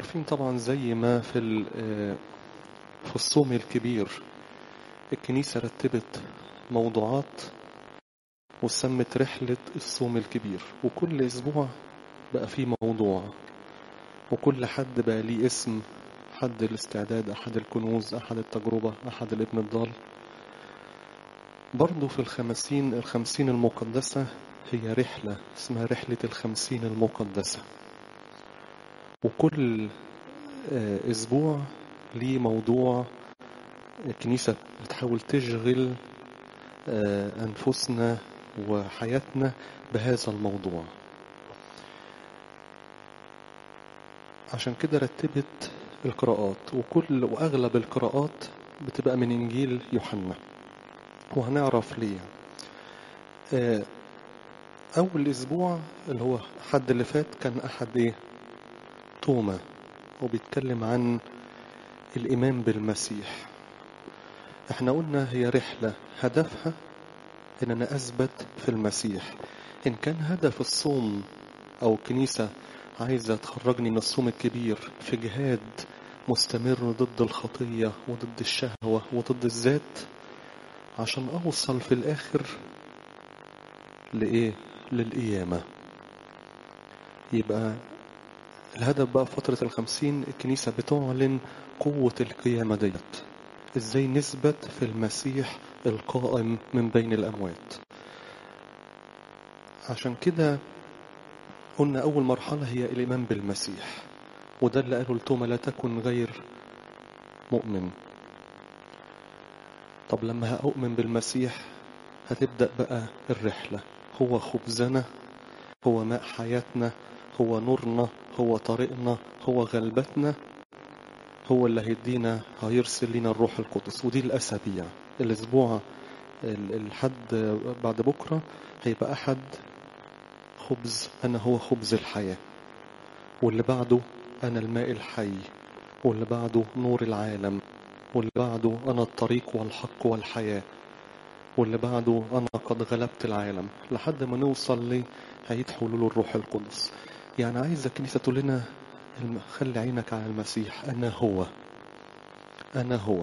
عارفين طبعا زي ما في ال- آه، في الصوم الكبير الكنيسة رتبت موضوعات وسمت رحلة الصوم الكبير وكل أسبوع بقى فيه موضوع وكل حد بقى ليه اسم حد الاستعداد أحد الكنوز أحد التجربة أحد الابن الضال برضو في الخمسين الخمسين المقدسة هي رحلة اسمها رحلة الخمسين المقدسة وكل آه، أسبوع ليه موضوع الكنيسة بتحاول تشغل آه، أنفسنا وحياتنا بهذا الموضوع عشان كده رتبت القراءات وكل وأغلب القراءات بتبقى من إنجيل يوحنا وهنعرف ليه آه، أول أسبوع اللي هو حد اللي فات كان أحد إيه توما وبيتكلم عن الإيمان بالمسيح احنا قلنا هي رحلة هدفها ان انا اثبت في المسيح ان كان هدف الصوم او الكنيسة عايزة تخرجني من الصوم الكبير في جهاد مستمر ضد الخطية وضد الشهوة وضد الذات عشان اوصل في الاخر لايه للقيامة يبقى الهدف بقى فترة الخمسين الكنيسة بتعلن قوة القيامة ديت ازاي نثبت في المسيح القائم من بين الأموات عشان كده قلنا أول مرحلة هي الإيمان بالمسيح وده اللي قاله لتوما لا تكن غير مؤمن طب لما هأؤمن بالمسيح هتبدأ بقى الرحلة هو خبزنا هو ماء حياتنا هو نورنا هو طريقنا هو غلبتنا هو اللي هيدينا هيرسل لنا الروح القدس ودي الأسابيع الأسبوع ال- الحد بعد بكرة هيبقى أحد خبز أنا هو خبز الحياة واللي بعده أنا الماء الحي واللي بعده نور العالم واللي بعده أنا الطريق والحق والحياة واللي بعده أنا قد غلبت العالم لحد ما نوصل ل هيد حلول الروح القدس يعني عايزة الكنيسة تقول لنا الم- خلي عينك على المسيح أنا هو أنا هو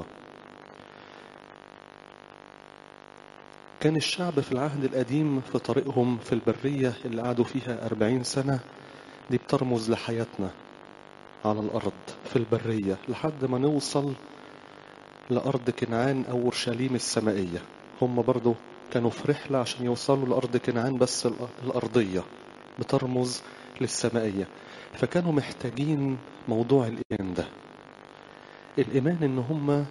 كان الشعب في العهد القديم في طريقهم في البرية اللي قعدوا فيها أربعين سنة دي بترمز لحياتنا على الأرض في البرية لحد ما نوصل لأرض كنعان أو أورشليم السمائية هم برضو كانوا في رحلة عشان يوصلوا لأرض كنعان بس الأ- الأرضية بترمز للسمائية فكانوا محتاجين موضوع الإيمان ده الإيمان إن هم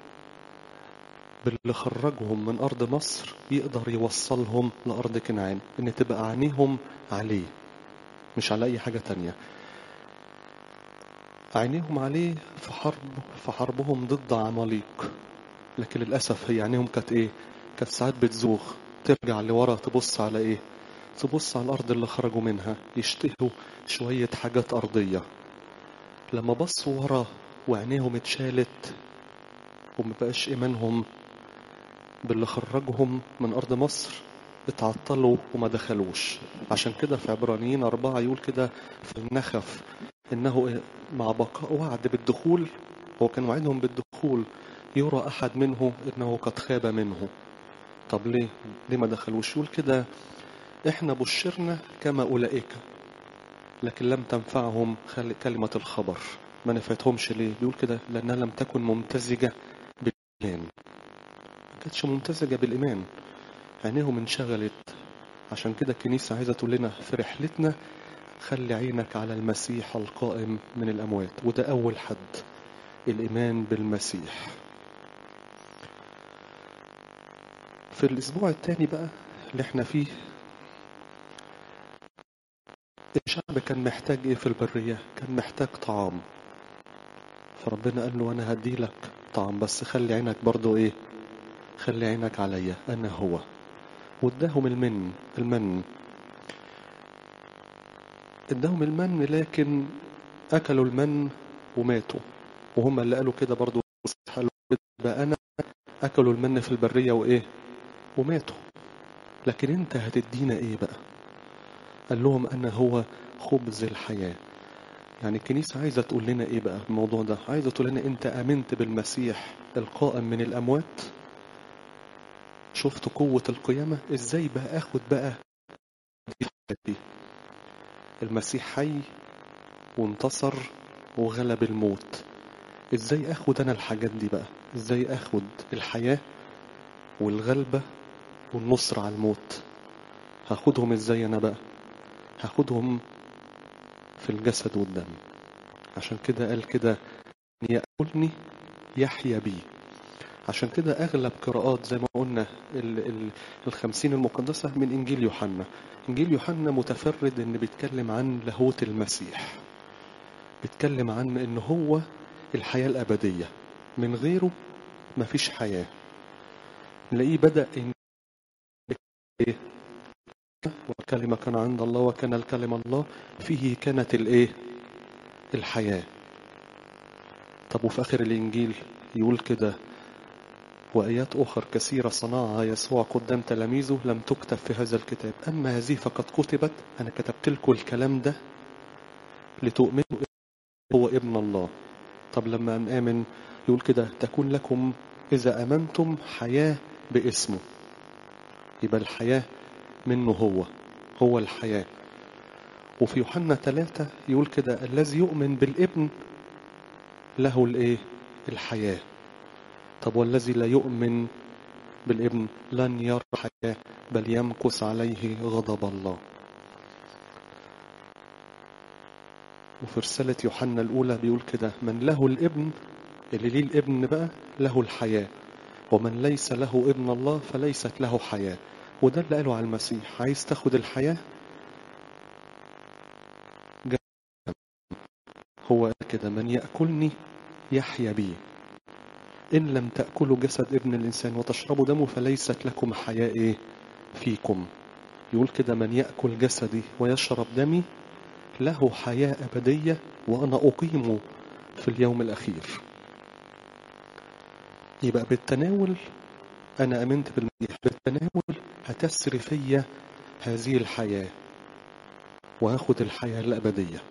باللي خرجهم من أرض مصر يقدر يوصلهم لأرض كنعان إن تبقى عينيهم عليه مش على أي حاجة تانية عينيهم عليه في حرب في حربهم ضد عماليق لكن للأسف هي عينيهم كانت إيه؟ كانت ساعات بتزوغ ترجع لورا تبص على إيه؟ تبص على الأرض اللي خرجوا منها يشتهوا شوية حاجات أرضية لما بصوا ورا وعينيهم اتشالت ومبقاش إيمانهم باللي خرجهم من أرض مصر اتعطلوا وما دخلوش عشان كده في عبرانيين أربعة يقول كده فلنخف إنه مع بقاء وعد بالدخول هو كان وعدهم بالدخول يرى أحد منه إنه قد خاب منه طب ليه ليه ما دخلوش يقول كده إحنا بشرنا كما أولئك لكن لم تنفعهم خل- كلمة الخبر ما نفعتهمش ليه بيقول كده لأنها لم تكن ممتزجة بالإيمان ما كانتش ممتزجة بالإيمان عينيهم انشغلت عشان كده الكنيسة عايزة تقول لنا في رحلتنا خلي عينك على المسيح القائم من الأموات وده أول حد الإيمان بالمسيح في الأسبوع الثاني بقى اللي احنا فيه الشعب كان محتاج ايه في البرية كان محتاج طعام فربنا قال له انا هديلك طعام بس خلي عينك برضو ايه خلي عينك عليا انا هو واداهم المن المن اداهم المن لكن اكلوا المن وماتوا وهم اللي قالوا كده برضو قالوا بقى انا اكلوا المن في البرية وايه وماتوا لكن انت هتدينا ايه بقى قال لهم انا هو خبز الحياة يعني الكنيسة عايزة تقول لنا ايه بقى الموضوع ده عايزة تقول لنا انت امنت بالمسيح القائم من الاموات شفت قوة القيامة ازاي بقى اخد بقى دي حياتي المسيح حي وانتصر وغلب الموت ازاي اخد انا الحاجات دي بقى ازاي اخد الحياة والغلبة والنصر على الموت هاخدهم ازاي انا بقى هاخدهم في الجسد والدم عشان كده قال كده يأكلني يحيا بي عشان كده أغلب قراءات زي ما قلنا ال- ال- الخمسين المقدسة من إنجيل يوحنا إنجيل يوحنا متفرد إن بيتكلم عن لاهوت المسيح بيتكلم عن إن هو الحياة الأبدية من غيره مفيش حياة نلاقيه بدأ إن إيه والكلمة كان عند الله وكان الكلمة الله فيه كانت الإيه الحياة طب وفي آخر الإنجيل يقول كده وآيات أخرى كثيرة صنعها يسوع قدام تلاميذه لم تكتب في هذا الكتاب أما هذه فقد كتبت أنا كتبت لكم الكلام ده لتؤمنوا إنه هو ابن الله طب لما نآمن يقول كده تكون لكم إذا آمنتم حياة باسمه يبقى الحياة منه هو هو الحياة وفي يوحنا ثلاثة يقول كده الذي يؤمن بالابن له الايه الحياة طب والذي لا يؤمن بالابن لن يرى حياة بل يمكث عليه غضب الله وفي رسالة يوحنا الأولى بيقول كده من له الابن اللي ليه الابن بقى له الحياة ومن ليس له ابن الله فليست له حياة وده اللي قاله على المسيح عايز تاخد الحياة هو قال كده من يأكلني يحيا بي إن لم تأكلوا جسد ابن الإنسان وتشربوا دمه فليست لكم حياة إيه فيكم يقول كده من يأكل جسدي ويشرب دمي له حياة أبدية وأنا أقيمه في اليوم الأخير يبقى بالتناول أنا أمنت بالمسيح بالتناول هتسري فيا هذه الحياة وهاخد الحياة الأبدية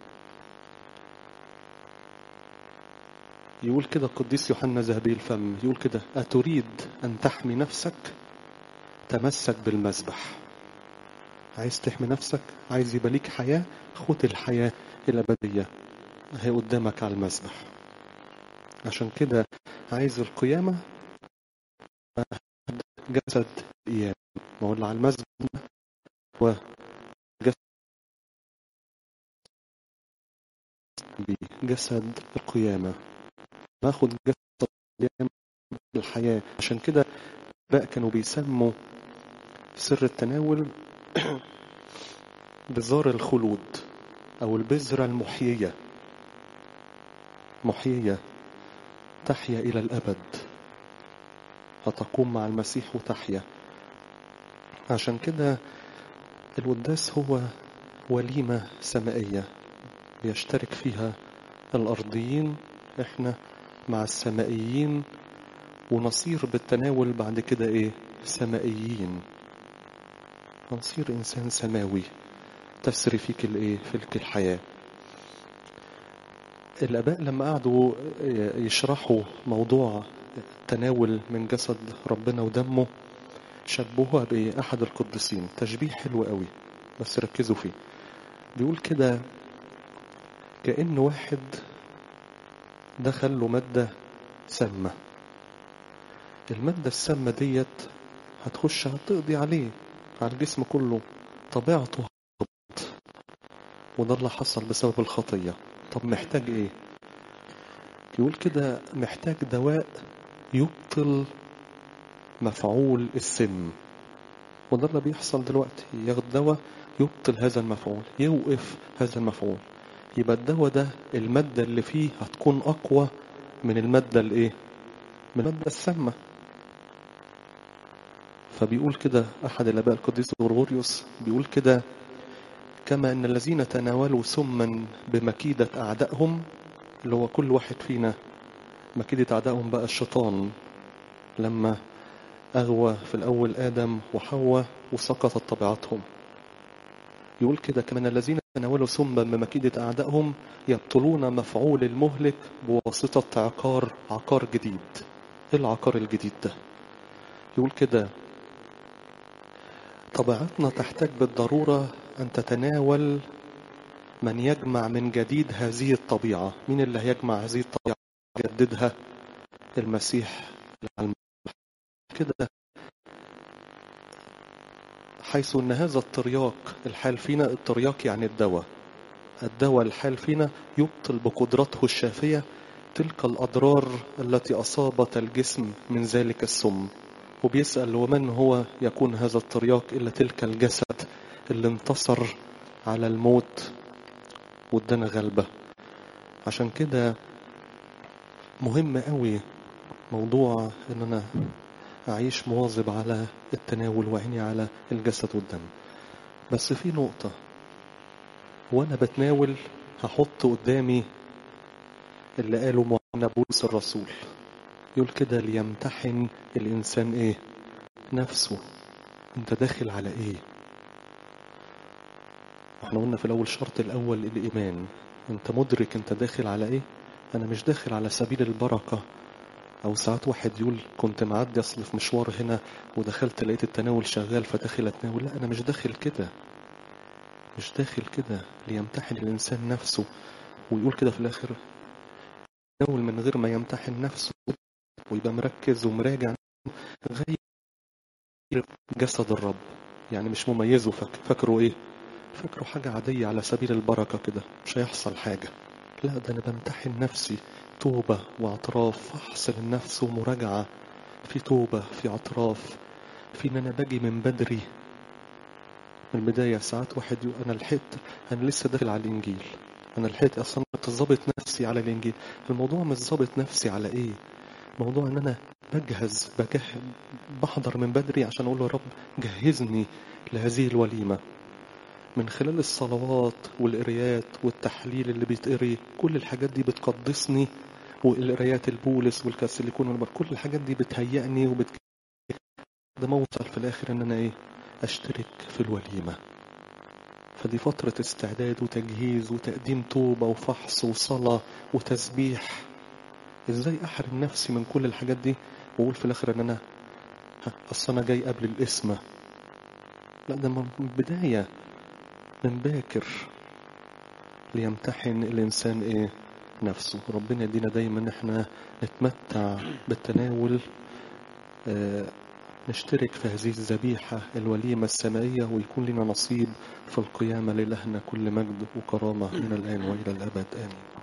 يقول كده القديس يوحنا ذهبي الفم يقول كده أتريد أن تحمي نفسك تمسك بالمذبح عايز تحمي نفسك عايز يبقى ليك حياة خد الحياة الأبدية هي قدامك على المذبح عشان كده عايز القيامة جسد إياه ما هو اللي على المذبح هو جسد القيامة ناخد جسد القيامة الحياة عشان كده بقى كانوا بيسموا سر التناول بزار الخلود أو البذرة المحيية محيية تحيا إلى الأبد هتقوم مع المسيح وتحيا عشان كده القداس هو وليمة سمائية بيشترك فيها الأرضيين إحنا مع السمائيين ونصير بالتناول بعد كده إيه سمائيين هنصير إنسان سماوي تسري فيك الإيه فيك الحياة الآباء لما قعدوا يشرحوا موضوع تناول من جسد ربنا ودمه شبهوها بأحد القديسين تشبيه حلو قوي بس ركزوا فيه بيقول كده كأن واحد دخل له مادة سامة المادة السامة ديت هتخش هتقضي عليه على الجسم كله طبيعته هتضبط وده اللي حصل بسبب الخطية طب محتاج ايه يقول كده محتاج دواء يبطل مفعول السم وده اللي بيحصل دلوقتي ياخد دواء يبطل هذا المفعول يوقف هذا المفعول يبقى الدواء ده المادة اللي فيه هتكون أقوى من المادة الإيه؟ من المادة السامة فبيقول كده أحد الآباء القديس غرغوريوس بيقول كده كما أن الذين تناولوا سما بمكيدة أعدائهم اللي هو كل واحد فينا مكيدة أعدائهم بقى الشيطان لما أغوى في الأول آدم وحواء وسقطت طبيعتهم يقول كده كمان الذين تناولوا سما بمكيدة أعدائهم يبطلون مفعول المهلك بواسطة عقار عقار جديد إيه العقار الجديد ده يقول كده طبيعتنا تحتاج بالضرورة أن تتناول من يجمع من جديد هذه الطبيعة مين اللي هيجمع هذه الطبيعة يجددها المسيح كده حيث أن هذا الترياق الحال فينا الترياق يعني الدواء الدواء الحال فينا يبطل بقدرته الشافية تلك الأضرار التي أصابت الجسم من ذلك السم وبيسأل ومن هو يكون هذا الترياق إلا تلك الجسد اللي انتصر على الموت وادانا غلبة عشان كده مهم قوي موضوع ان انا اعيش مواظب على التناول وعيني على الجسد والدم بس في نقطة وانا بتناول هحط قدامي اللي قاله معنا بولس الرسول يقول كده ليمتحن الانسان ايه نفسه انت داخل على ايه احنا قلنا في الاول شرط الاول الايمان انت مدرك انت داخل على ايه انا مش داخل على سبيل البركة او ساعات واحد يقول كنت معدي اصل في مشوار هنا ودخلت لقيت التناول شغال فداخل اتناول لا انا مش داخل كده مش داخل كده ليمتحن الانسان نفسه ويقول كده في الاخر يتناول من غير ما يمتحن نفسه ويبقى مركز ومراجع غير جسد الرب يعني مش مميزه فاك فاكره ايه فاكره حاجة عادية على سبيل البركة كده مش هيحصل حاجة لا ده أنا بمتحن نفسي توبة واعتراف فحص للنفس ومراجعة في توبة في اعتراف في إن أنا باجي من بدري من البداية ساعات واحد يقول أنا لحقت أنا لسه داخل على الإنجيل أنا لحقت أصلا ظابط نفسي على الإنجيل الموضوع مش ظابط نفسي على إيه موضوع إن أنا بجهز بجهز بحضر من بدري عشان أقول له يا رب جهزني لهذه الوليمة من خلال الصلوات والقرايات والتحليل اللي بيتقري كل الحاجات دي بتقدسني والقرايات البولس والكاسيليكون كل الحاجات دي بتهيئني وبت ده موصل في الاخر ان انا ايه اشترك في الوليمة فدي فترة استعداد وتجهيز وتقديم توبة وفحص وصلاة وتسبيح ازاي احرم نفسي من كل الحاجات دي واقول في الاخر ان انا اصل انا جاي قبل القسمة لا ده من البداية من باكر ليمتحن الإنسان إيه نفسه ربنا يدينا دايما ان احنا نتمتع بالتناول آه نشترك في هذه الذبيحة الوليمة السمائية ويكون لنا نصيب في القيامة لإلهنا كل مجد وكرامة من الآن وإلى الأبد آمين